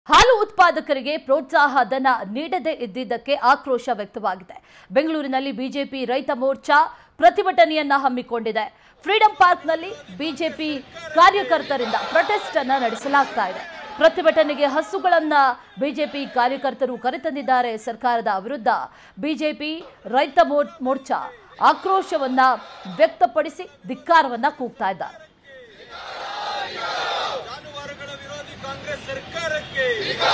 ಹಾಲು ಉತ್ಪಾದಕರಿಗೆ ಪ್ರೋತ್ಸಾಹ ಧನ ನೀಡದೇ ಇದ್ದಿದ್ದಕ್ಕೆ ಆಕ್ರೋಶ ವ್ಯಕ್ತವಾಗಿದೆ ಬೆಂಗಳೂರಿನಲ್ಲಿ ಬಿಜೆಪಿ ರೈತ ಮೋರ್ಚಾ ಪ್ರತಿಭಟನೆಯನ್ನ ಹಮ್ಮಿಕೊಂಡಿದೆ ಫ್ರೀಡಂ ಪಾರ್ಕ್ನಲ್ಲಿ ಬಿಜೆಪಿ ಕಾರ್ಯಕರ್ತರಿಂದ ಪ್ರೊಟೆಸ್ಟ್ ಅನ್ನ ನಡೆಸಲಾಗ್ತಾ ಇದೆ ಪ್ರತಿಭಟನೆಗೆ ಹಸುಗಳನ್ನ ಬಿಜೆಪಿ ಕಾರ್ಯಕರ್ತರು ಕರೆತಂದಿದ್ದಾರೆ ಸರ್ಕಾರದ ವಿರುದ್ಧ ಬಿಜೆಪಿ ರೈತ ಮೋರ್- ಮೋರ್ಚಾ ಆಕ್ರೋಶವನ್ನ ವ್ಯಕ್ತಪಡಿಸಿ ಧಿಕ್ಕಾರವನ್ನ ಕೂಗ್ತಾ ಇದ್ದಾರೆ ಜಾನುವಾರುಗಳ ವಿರೋಧಿ ಕಾಂಗ್ರೆಸ್ ಸರ್ಕಾರಕ್ಕೆ